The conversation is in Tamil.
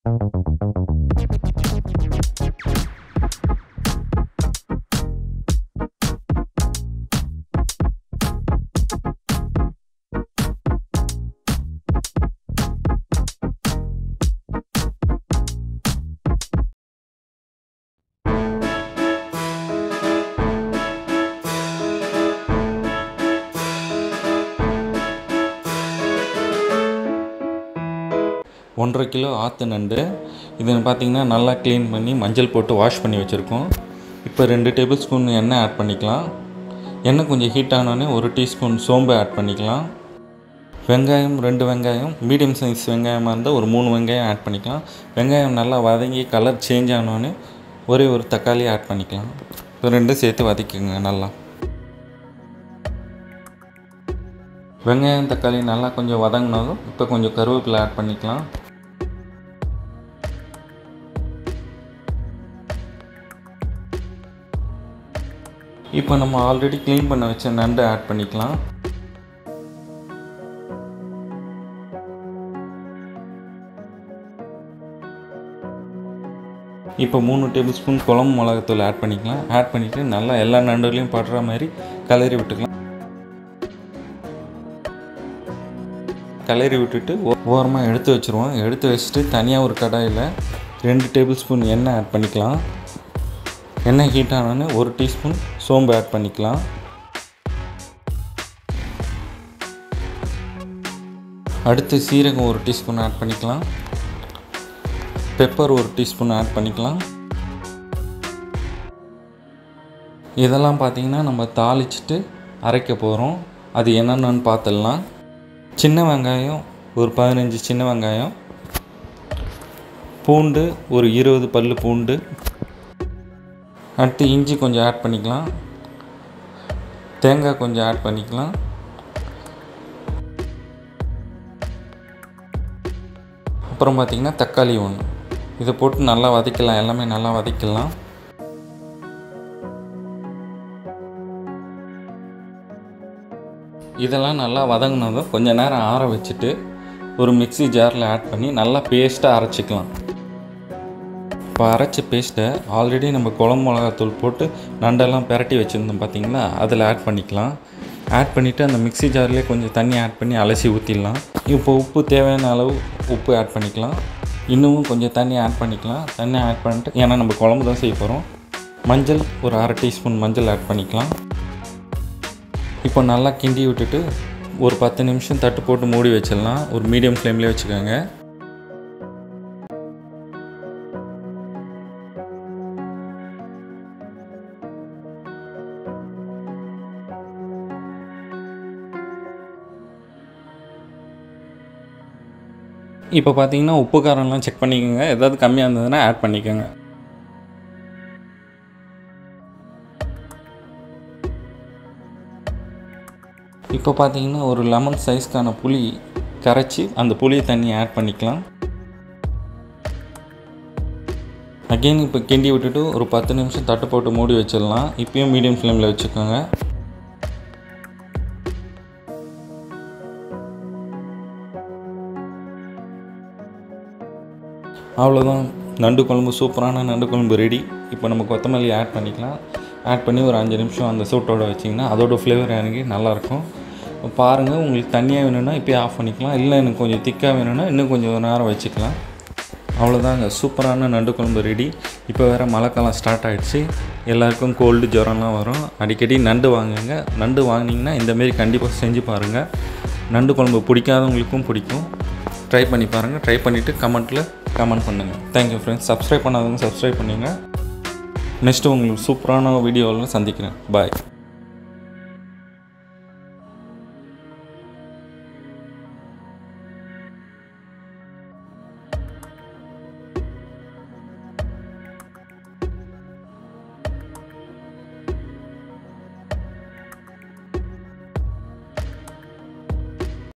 ஒன்றரை கிலோ ஆற்று நண்டு இதை பார்த்திங்கன்னா நல்லா க்ளீன் பண்ணி மஞ்சள் போட்டு வாஷ் பண்ணி வச்சுருக்கோம் இப்போ ரெண்டு டேபிள் ஸ்பூன் எண்ணெய் ஆட் பண்ணிக்கலாம் எண்ணெய் கொஞ்சம் ஹீட் ஆனோடனே ஒரு டீஸ்பூன் சோம்பு ஆட் பண்ணிக்கலாம் வெங்காயம் ரெண்டு வெங்காயம் மீடியம் சைஸ் வெங்காயமாக இருந்தால் ஒரு மூணு வெங்காயம் ஆட் பண்ணிக்கலாம் வெங்காயம் நல்லா வதங்கி கலர் சேஞ்ச் ஆனோடனே ஒரே ஒரு தக்காளி ஆட் பண்ணிக்கலாம் இப்போ ரெண்டும் சேர்த்து வதக்கிங்க நல்லா வெங்காயம் தக்காளி நல்லா கொஞ்சம் வதங்கினதும் இப்போ கொஞ்சம் கருவேப்பிலை ஆட் பண்ணிக்கலாம் இப்போ நம்ம ஆல்ரெடி க்ளீன் பண்ண வச்ச நண்டு ஆட் பண்ணிக்கலாம் இப்போ மூணு டேபிள் ஸ்பூன் குழம்பு மிளகாத்தூள் ஆட் பண்ணிக்கலாம் ஆட் பண்ணிவிட்டு நல்லா எல்லா நண்டுலையும் படுற மாதிரி கிளறி விட்டுக்கலாம் கிளறி விட்டுட்டு ஓரமாக எடுத்து வச்சுருவோம் எடுத்து வச்சுட்டு தனியாக ஒரு கடாயில் ரெண்டு டேபிள் ஸ்பூன் எண்ணெய் ஆட் பண்ணிக்கலாம் எண்ணெய் ஹீட் ஆனோடனே ஒரு டீஸ்பூன் சோம்பு ஆட் பண்ணிக்கலாம் அடுத்து சீரகம் ஒரு டீஸ்பூன் ஆட் பண்ணிக்கலாம் பெப்பர் ஒரு டீஸ்பூன் ஆட் பண்ணிக்கலாம் இதெல்லாம் பார்த்திங்கன்னா நம்ம தாளிச்சிட்டு அரைக்க போகிறோம் அது என்னென்னு பார்த்துடலாம் சின்ன வெங்காயம் ஒரு பதினஞ்சு சின்ன வெங்காயம் பூண்டு ஒரு இருபது பல் பூண்டு அடுத்து இஞ்சி கொஞ்சம் ஆட் பண்ணிக்கலாம் தேங்காய் கொஞ்சம் ஆட் பண்ணிக்கலாம் அப்புறம் பார்த்திங்கன்னா தக்காளி ஒன்று இதை போட்டு நல்லா வதக்கலாம் எல்லாமே நல்லா வதக்கலாம் இதெல்லாம் நல்லா வதங்கினதும் கொஞ்சம் நேரம் ஆற வச்சுட்டு ஒரு மிக்ஸி ஜாரில் ஆட் பண்ணி நல்லா பேஸ்ட்டாக அரைச்சிக்கலாம் இப்போ அரைச்ச பேஸ்ட்டை ஆல்ரெடி நம்ம குழம்பு மிளகாத்தூள் போட்டு நண்டெல்லாம் பிரட்டி வச்சுருந்தோம் பார்த்தீங்களா அதில் ஆட் பண்ணிக்கலாம் ஆட் பண்ணிவிட்டு அந்த மிக்ஸி ஜார்லேயே கொஞ்சம் தண்ணி ஆட் பண்ணி அலசி ஊற்றிடலாம் இப்போ உப்பு தேவையான அளவு உப்பு ஆட் பண்ணிக்கலாம் இன்னமும் கொஞ்சம் தண்ணி ஆட் பண்ணிக்கலாம் தண்ணி ஆட் பண்ணிட்டு ஏன்னா நம்ம குழம்பு தான் செய்ய போகிறோம் மஞ்சள் ஒரு அரை டீஸ்பூன் மஞ்சள் ஆட் பண்ணிக்கலாம் இப்போ நல்லா கிண்டி விட்டுட்டு ஒரு பத்து நிமிஷம் தட்டு போட்டு மூடி வச்சிடலாம் ஒரு மீடியம் ஃப்ளேம்லேயே வச்சுக்கோங்க இப்போ பார்த்தீங்கன்னா உப்பு காரம்லாம் செக் பண்ணிக்கோங்க ஏதாவது கம்மியாக இருந்ததுன்னா ஆட் பண்ணிக்கோங்க இப்போ பார்த்தீங்கன்னா ஒரு லெமன் சைஸ்க்கான புளி கரைச்சி அந்த புளி தண்ணி ஆட் பண்ணிக்கலாம் அகெயின் இப்போ கிண்டி விட்டுட்டு ஒரு பத்து நிமிஷம் தட்டு போட்டு மூடி வச்சிடலாம் இப்பயும் மீடியம் ஃப்ளேமில் வச்சுக்கோங்க அவ்வளோதான் நண்டு குழம்பு சூப்பரான நண்டு குழம்பு ரெடி இப்போ நம்ம கொத்தமல்லி ஆட் பண்ணிக்கலாம் ஆட் பண்ணி ஒரு அஞ்சு நிமிஷம் அந்த சூட்டோட வச்சிங்கன்னா அதோட ஃப்ளேவர் இறங்கி நல்லாயிருக்கும் பாருங்கள் உங்களுக்கு தண்ணியாக வேணும்னா இப்போயே ஆஃப் பண்ணிக்கலாம் இல்லை எனக்கு கொஞ்சம் திக்காக வேணும்னா இன்னும் கொஞ்சம் நேரம் வச்சுக்கலாம் அவ்வளோதாங்க சூப்பரான நண்டு குழம்பு ரெடி இப்போ வேறு மழைக்காலம் ஸ்டார்ட் ஆகிடுச்சு எல்லாருக்கும் கோல்டு ஜுரம்லாம் வரும் அடிக்கடி நண்டு வாங்குங்க நண்டு வாங்கினீங்கன்னா இந்தமாரி கண்டிப்பாக செஞ்சு பாருங்கள் நண்டு குழம்பு பிடிக்காதவங்களுக்கும் பிடிக்கும் ட்ரை பண்ணி பாருங்கள் ட்ரை பண்ணிவிட்டு கமெண்ட்டில் கமெண்ட் பண்ணுங்கள் தேங்க்யூ ஃப்ரெண்ட்ஸ் சப்ஸ்கிரைப் பண்ணாதவங்க சப்ஸ்கிரைப் பண்ணுங்கள் நெக்ஸ்ட்டு உங்களுக்கு சூப்பரான வீடியோவில் சந்திக்கிறேன் பாய்